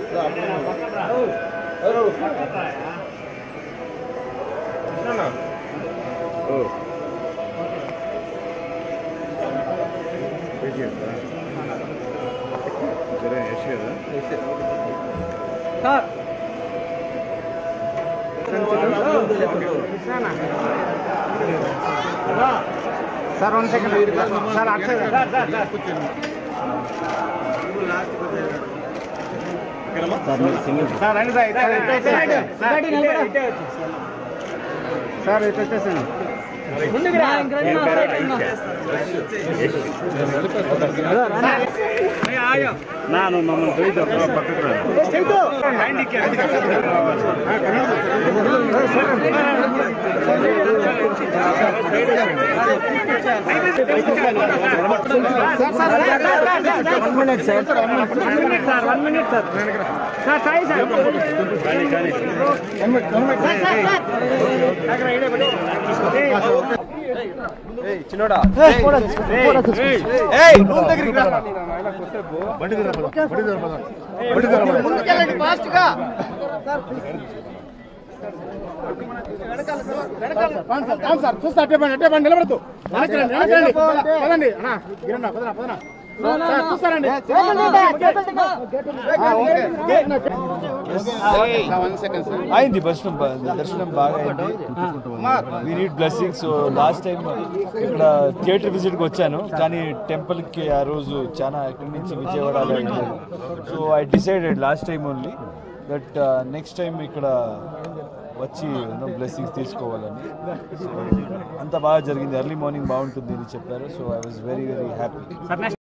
sir one second sir Akshay sir రండి sir ఇటు- ఇటు- ఇటు- ఇటు- ఇటు- ఇటు- సార్ ఇటు వచ్చేసాను ನಾನು ಮಮ್ಮల్ని పోయిద్దాం one minute sir one minute sir one minute sir sir Sai sir చిన్నోడా ఏయ్ రూమ్ దగ్గరికి రా ముందుకెళ్ళండి ఫాస్ట్ గా సార్ చూస్తే అట్టే పండి అట్టే పండి నిలబడదు వెనక్కి వెనక్కి పదండి అన్నా గిరన్నా పదనా పదనా సార్ చూస్తారండి అయింది దర్శనం బా- దర్శనం బాగా అయింది we need blessing so last time ఇక్కడ థియేటర్ విజిట్కి వచ్చాను కానీ టెంపుల్కి ఆ రోజు చాలా ఇక్కడి నుంచి విజయవాడ వెళ్ళాను so I decided last time only that next time ఇక్కడ వచ్చి బ్లెస్సింగ్స్ తీసుకోవాలని సో అంత బాగా జరిగింది ఎర్లీ మార్నింగ్ బాగుంటుంది అని చెప్పారు so I was very very happy